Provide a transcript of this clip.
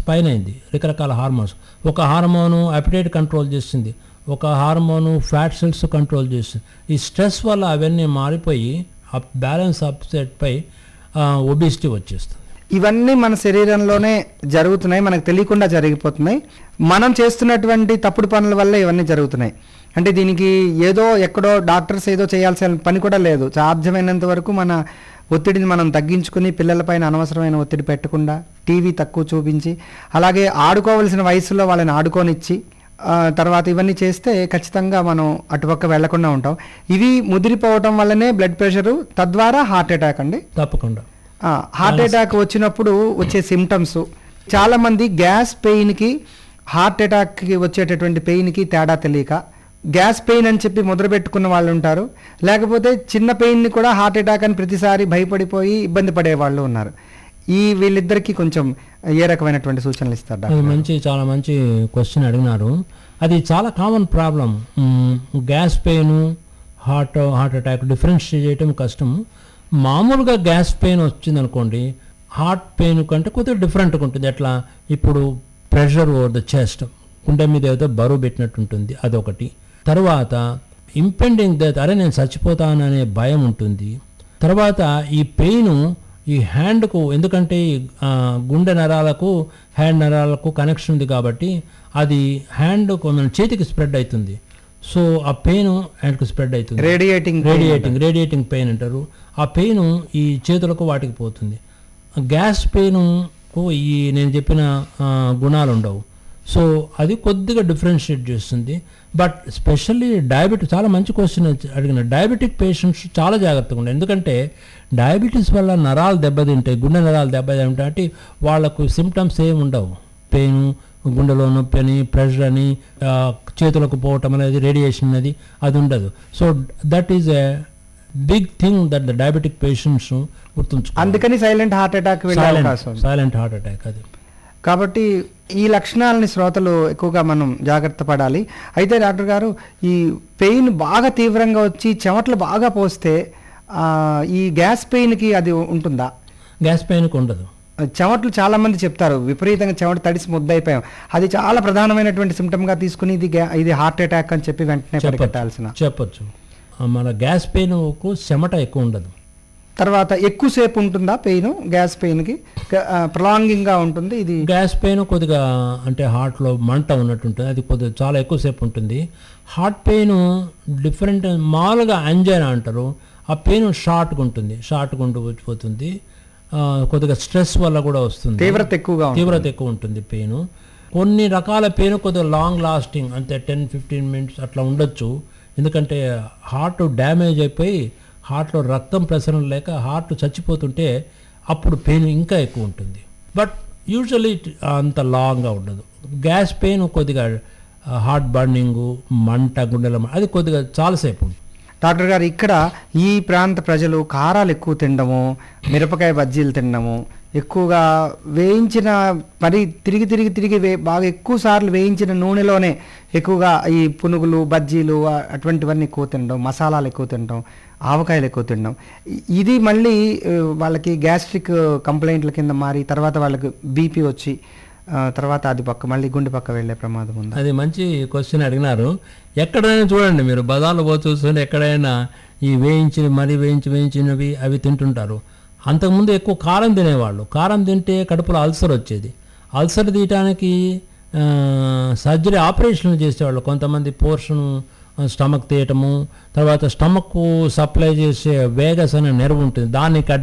పైన అయింది రకరకాల హార్మోన్స్ ఒక హార్మోను అపిటైట్ కంట్రోల్ చేస్తుంది ఒక హార్మోను ఫ్యాట్ సెల్స్ కంట్రోల్ చేస్తుంది ఈ స్ట్రెస్ వల్ల అవన్నీ మారిపోయి అప్ బ్యాలెన్స్ అప్సెట్ పై ఒబిసిటీ వచ్చేస్తుంది ఇవన్నీ మన శరీరంలోనే జరుగుతున్నాయి మనకు తెలియకుండా జరిగిపోతున్నాయి మనం చేస్తున్నటువంటి తప్పుడు పనుల వల్ల ఇవన్నీ జరుగుతున్నాయి అంటే దీనికి ఏదో ఎక్కడో డాక్టర్స్ ఏదో చేయాల్సిన పని కూడా లేదు సాధ్యమైనంత వరకు మన ఒత్తిడిని మనం తగ్గించుకుని పిల్లలపైన అనవసరమైన ఒత్తిడి పెట్టకుండా టీవీ తక్కువ చూపించి అలాగే ఆడుకోవలసిన వయసులో వాళ్ళని ఆడుకోనిచ్చి ఆ, తర్వాత ఇవన్నీ చేస్తే ఖచ్చితంగా మనం అటుపక్క వెళ్లకుండా ఉంటాం ఇవి ముదిరిపోవటం వల్లనే బ్లడ్ ప్రెషరు తద్వారా హార్ట్ అటాక్ అండి తప్పకుండా ఆ, హార్ట్ అటాక్ వచ్చినప్పుడు వచ్చే సిమ్టమ్స్ చాలా మంది గ్యాస్ పెయిన్కి హార్ట్ అటాక్కి వచ్చేటటువంటి పెయిన్కి తేడా తెలియక గ్యాస్ పెయిన్ అని చెప్పి ముద్ర పెట్టుకున్న వాళ్ళు ఉంటారు లేకపోతే చిన్న పెయిన్ని కూడా హార్ట్ అటాక్ అని ప్రతిసారి భయపడిపోయి ఇబ్బంది పడే వాళ్ళు ఉన్నారు ఈ వీళ్ళిద్దరికి కొంచెం ఏ రకమైనటువంటి సూచనలు ఇస్తారు డాక్టర్ అది మంచి చాలా మంచి క్వశ్చన్ అడిగినారు అది చాలా common problem gas pain heart heart attack difference చేయటం కష్టం మామూలుగా గ్యాస్ పెయిన్ వచ్చింది అనుకోండి హార్ట్ పెయిన్ కంటే కొద్దిగా డిఫరెంట్గా ఉంటుంది ఎట్లా ఇప్పుడు ప్రెషర్ ఓవర్ ద చెస్ట్ గుండె మీద ఏదో బరువు పెట్టినట్టు ఉంటుంది అదొకటి తర్వాత ఇంపెండింగ్ డెత్ అరే నేను చచ్చిపోతాననే భయం ఉంటుంది తర్వాత ఈ పెయిన్ ఈ హ్యాండ్కు ఎందుకంటే ఈ, ఆ, గుండె నరాలకు హ్యాండ్ నరాలకు కనెక్షన్ ఉంది కాబట్టి అది హ్యాండ్ కొంచెం చేతికి స్ప్రెడ్ అవుతుంది సో ఆ పెయిన్ హ్యాండ్కి స్ప్రెడ్ అవుతుంది రేడియేటింగ్ రేడియేటింగ్ రేడియేటింగ్ పెయిన్ అంటారు ఆ పెయిన్ ఈ చేతులకు వాటికి పోతుంది గ్యాస్ పెయిన్కు ఈ నేను చెప్పిన ఆ, గుణాలు ఉండవు సో అది కొద్దిగా డిఫరెన్షియేట్ చేస్తుంది బట్ స్పెషల్లీ డయాబెటిక్ చాలా మంచి క్వశ్చన్ అడిగిన డయాబెటిక్ పేషెంట్స్ చాలా జాగ్రత్తగా ఉండాలి ఎందుకంటే డయాబెటీస్ వల్ల నరాలు దెబ్బతింటాయి గుండె నరాలు దెబ్బతింటాయి అంటే వాళ్ళకు సిమ్టమ్స్ ఏమి ఉండవు పెయిన్ గుండెలో నొప్పి అని ప్రెషర్ అని ఆ, చేతులకు పోవటం అనేది రేడియేషన్ అనేది అది ఉండదు so that is a big thing that the diabetic patients గుర్తుంచుకోవాలి అందుకని సైలెంట్ హార్ట్ అటాక్ వెళ్ళే అవకాశం ఉంది. సైలెంట్ హార్ట్ అటాక్ అది కాబట్టి ఈ లక్షణాలని శ్రోతలు ఎక్కువగా మనం జాగ్రత్త పడాలి అయితే డాక్టర్ గారు ఈ పెయిన్ బాగా తీవ్రంగా వచ్చి చెమటలు బాగా పోస్తే ఆ, ఈ గ్యాస్ పెయిన్కి అది ఉంటుందా గ్యాస్ పెయిన్కి ఉండదు చెమటలు చాలా మంది చెప్తారు విపరీతంగా చెమట తడిసి ముద్దయిపోయాం అది చాలా ప్రధానమైనటువంటి symptom గా తీసుకుని ఇది గ్యా- ఇది హార్ట్ అటాక్ అని చెప్పి వెంటనే పరిగెట్టాల్సిన చెప్పొచ్చు ఆ, మన గ్యాస్ పెయిన్కు చెమట ఎక్కువ ఉండదు తర్వాత ఎక్కువసేపు ఉంటుందా పెయిన్ గ్యాస్ పెయిన్కి ప్రొలాంగింగ్ గా ఉంటుంది ఇది గ్యాస్ పెయిన్ కొద్దిగా అంటే హార్ట్లో మంట ఉన్నట్టు ఉంటుంది అది కొద్దిగా చాలా ఎక్కువసేపు ఉంటుంది హార్ట్ పెయిన్ డిఫరెంట్ మామూలుగా అంజైనా అంటారు ఆ పెయిన్ షార్ట్గా ఉంటుంది షార్ట్గా ఉంటూ వచ్చిపోతుంది ఆ, కొద్దిగా స్ట్రెస్ వల్ల కూడా వస్తుంది తీవ్రత ఎక్కువగా ఉంటుంది తీవ్రత ఎక్కువ ఉంటుంది పెయిన్ కొన్ని రకాల పెయిన్ కొద్దిగా లాంగ్ లాస్టింగ్ అంటే టెన్ ఫిఫ్టీన్ మినిట్స్ అట్లా ఉండొచ్చు ఎందుకంటే హార్ట్ డ్యామేజ్ అయిపోయి హార్ట్లో రక్తం ప్రసరణ లేక హార్ట్ చచ్చిపోతుంటే అప్పుడు పెయిన్ ఇంకా ఎక్కువ ఉంటుంది బట్ యూజువల్లీ అంత లాంగ్గా ఉండదు గ్యాస్ పెయిన్ కొద్దిగా హార్ట్ బర్నింగ్ మంట గుండెల మంట, అది కొద్దిగా చాలాసేపు ఉంటుంది డాక్టర్ గారు ఇక్కడ ఈ ప్రాంత ప్రజలు కారాలు ఎక్కువ తినడము మిరపకాయ బజ్జీలు తినడము ఎక్కువగా వేయించిన మరి తిరిగి తిరిగి తిరిగి వే బాగా ఎక్కువ సార్లు వేయించిన నూనెలోనే ఎక్కువగా ఈ పునుగులు బజ్జీలు ఆ- అటువంటివన్నీ ఎక్కువ తినడం మసాలాలు ఎక్కువ తినడం ఆవకాయలు ఎక్కువ తినడం ఇ- ఇది మళ్ళీ ఆ, వాళ్ళకి గ్యాస్ట్రిక్ కంప్లైంట్ల కింద మారి తర్వాత వాళ్ళకి బీపీ వచ్చి ఆ, తర్వాత అది పక్క మళ్ళీ గుండె పక్క వెళ్ళే ప్రమాదం ఉంది అది మంచి క్వశ్చన్ అడిగినారు ఎక్కడైనా చూడండి మీరు బజార్లో పో చూస్తుంటే ఎక్కడైనా ఈ వేయించి మరీ వేయించి వేయించినవి అవి తింటుంటారు అంతకుముందు ఎక్కువ కారం తినేవాళ్ళు కారం తింటే కడుపులో అల్సర్ వచ్చేది అల్సర్ తీయటానికి సర్జరీ ఆపరేషన్లు చేసేవాళ్ళు కొంతమంది పోర్షన్ స్టమక్ తీయటము తర్వాత స్టమక్ సప్లై చేసే వేగస్ అనే నెర్వ్ ఉంటుంది దాన్ని కట్